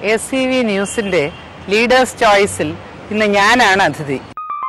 S C V ന്യൂസിന്റെ leaders ചോയ്സിൽ ഇന്ന് ഞാനാണ് അതിഥി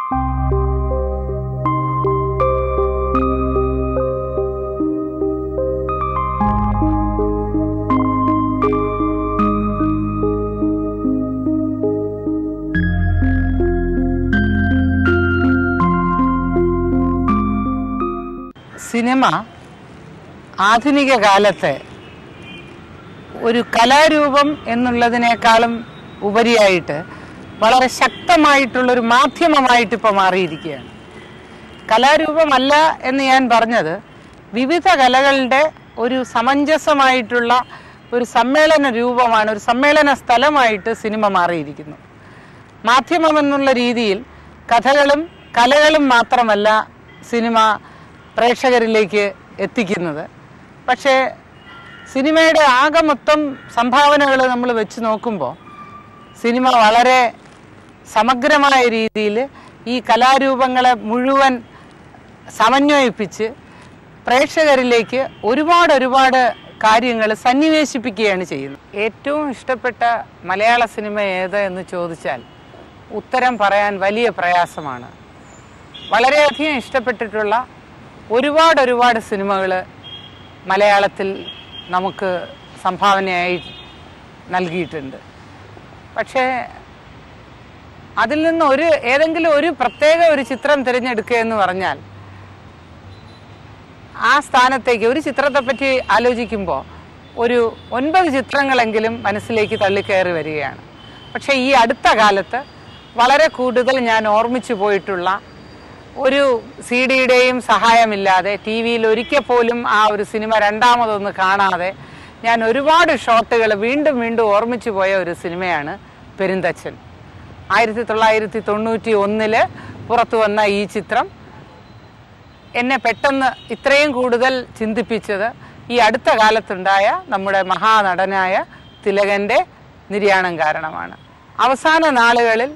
സിനിമ ആധുനിക കാലത്തെ ഒരു കലാരൂപം എന്നുള്ളതിനേക്കാളും ഉപരിയായിട്ട് വളരെ ശക്തമായിട്ടുള്ളൊരു മാധ്യമമായിട്ട് ഇപ്പോൾ മാറിയിരിക്കുകയാണ് കലാരൂപമല്ല എന്ന് ഞാൻ പറഞ്ഞത് വിവിധ കലകളുടെ ഒരു സമഞ്ജസമായിട്ടുള്ള ഒരു സമ്മേളന രൂപമാണ് ഒരു സമ്മേളന സ്ഥലമായിട്ട് സിനിമ മാറിയിരിക്കുന്നു മാധ്യമം എന്നുള്ള രീതിയിൽ കഥകളും കലകളും മാത്രമല്ല സിനിമ പ്രേക്ഷകരിലേക്ക് എത്തിക്കുന്നത് പക്ഷേ സിനിമയുടെ ആകെ മൊത്തം സംഭാവനകൾ നമ്മൾ വെച്ച് നോക്കുമ്പോൾ സിനിമ വളരെ സമഗ്രമായ രീതിയിൽ ഈ കലാരൂപങ്ങളെ മുഴുവൻ സമന്വയിപ്പിച്ച് പ്രേക്ഷകരിലേക്ക് ഒരുപാട് ഒരുപാട് കാര്യങ്ങൾ സന്നിവേശിപ്പിക്കുകയാണ് ചെയ്യുന്നത് ഏറ്റവും ഇഷ്ടപ്പെട്ട മലയാള സിനിമ ഏത് എന്ന് ചോദിച്ചാൽ ഉത്തരം പറയാൻ വലിയ പ്രയാസമാണ് വളരെയധികം ഇഷ്ടപ്പെട്ടിട്ടുള്ള ഒരുപാട് ഒരുപാട് സിനിമകൾ മലയാളത്തിൽ നമുക്ക് സംഭാവനയായി നൽകിയിട്ടുണ്ട് പക്ഷേ അതിൽ നിന്ന് ഒരു ഏതെങ്കിലും ഒരു പ്രത്യേക ഒരു ചിത്രം തിരഞ്ഞെടുക്കുക എന്ന് പറഞ്ഞാൽ ആ സ്ഥാനത്തേക്ക് ഒരു ചിത്രത്തെ പറ്റി ആലോചിക്കുമ്പോൾ ഒരു ഒൻപത് ചിത്രങ്ങളെങ്കിലും മനസ്സിലേക്ക് തള്ളിക്കയറി വരികയാണ് പക്ഷേ ഈ അടുത്ത കാലത്ത് വളരെ കൂടുതൽ ഞാൻ ഓർമ്മിച്ചു പോയിട്ടുള്ള ഒരു സി ഡിയുടെയും സഹായമില്ലാതെ ടി വിയിൽ ഒരിക്കൽ പോലും ആ ഒരു സിനിമ രണ്ടാമതൊന്ന് കാണാതെ ഞാൻ ഒരുപാട് ഷോട്ടുകൾ വീണ്ടും വീണ്ടും ഓർമ്മിച്ചു പോയ ഒരു സിനിമയാണ് പെരുന്തച്ചൻ ആയിരത്തി തൊള്ളായിരത്തി തൊണ്ണൂറ്റി ഒന്നില് പുറത്തു വന്ന ഈ ചിത്രം എന്നെ പെട്ടെന്ന് ഇത്രയും കൂടുതൽ ചിന്തിപ്പിച്ചത് ഈ അടുത്ത കാലത്തുണ്ടായ നമ്മുടെ മഹാനടനായ തിലകന്റെ നിര്യാണം കാരണമാണ് അവസാന നാളുകളിൽ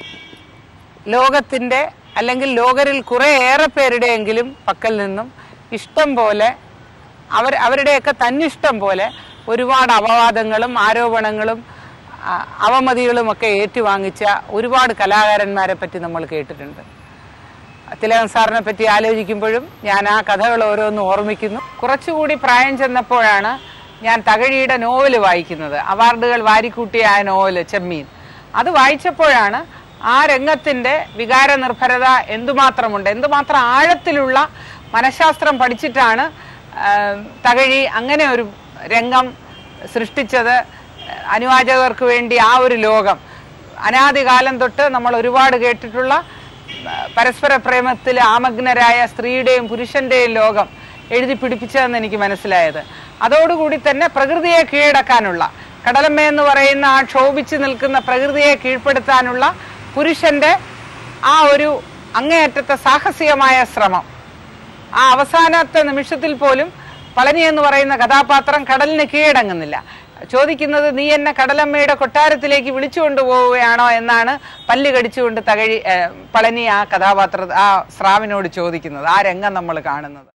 ലോകത്തിൻ്റെ അല്ലെങ്കിൽ ലോകരിൽ കുറേ ഏറെ പേരുടെയെങ്കിലും പക്കൽ നിന്നും ഇഷ്ടം പോലെ അവർ അവരുടെയൊക്കെ തന്നിഷ്ടം പോലെ ഒരുപാട് അപവാദങ്ങളും ആരോപണങ്ങളും ആ, അവമതികളും ഒക്കെ ഏറ്റുവാങ്ങിച്ച ഒരുപാട് കലാകാരന്മാരെ പറ്റി നമ്മൾ കേട്ടിട്ടുണ്ട് തിലകൻ സാറിനെ പറ്റി ആലോചിക്കുമ്പോഴും ഞാൻ ആ കഥകൾ ഓരോന്നും ഓർമ്മിക്കുന്നു കുറച്ചുകൂടി പ്രായം ചെന്നപ്പോഴാണ് ഞാൻ തകഴിയുടെ നോവൽ വായിക്കുന്നത് അവാർഡുകൾ വാരിക്കൂട്ടിയ ആ നോവൽ ചെമ്മീൻ അത് വായിച്ചപ്പോഴാണ് ആ രംഗത്തിന്റെ വികാര നിർഭരത എന്തുമാത്രമുണ്ട് എന്തുമാത്രം ആഴത്തിലുള്ള മനഃശാസ്ത്രം പഠിച്ചിട്ടാണ് ആ, തകഴി അങ്ങനെ ഒരു രംഗം സൃഷ്ടിച്ചത് അനുവാചകർക്ക് വേണ്ടി ആ ഒരു ലോകം അനാദികാലം തൊട്ട് നമ്മൾ ഒരുപാട് കേട്ടിട്ടുള്ള ആ, പരസ്പര പ്രേമത്തിൽ ആമഗ്നരായ സ്ത്രീയുടെയും പുരുഷന്റെയും ലോകം എഴുതി പിടിപ്പിച്ചതെന്ന് എനിക്ക് മനസ്സിലായത് അതോടുകൂടി തന്നെ പ്രകൃതിയെ കീഴടക്കാനുള്ള കടലമ്മ എന്ന് പറയുന്ന ആ ക്ഷോഭിച്ചു നിൽക്കുന്ന പ്രകൃതിയെ കീഴ്പ്പെടുത്താനുള്ള പുരുഷന്റെ ആ ഒരു അങ്ങേയറ്റത്തെ സാഹസികമായ ശ്രമം ആ അവസാനത്തെ നിമിഷത്തിൽ പോലും പളനി എന്ന് പറയുന്ന കഥാപാത്രം കടലിന് കീഴടങ്ങുന്നില്ല ചോദിക്കുന്നത് നീ എന്നെ കടലമ്മയുടെ കൊട്ടാരത്തിലേക്ക് വിളിച്ചുകൊണ്ടു പോവുകയാണോ എന്നാണ് പല്ല് കടിച്ചുകൊണ്ട് തകഴി ഏ, പളനി ആ കഥാപാത്ര ആ സ്രാവിനോട് ചോദിക്കുന്നത് ആ രംഗം നമ്മൾ കാണുന്നത്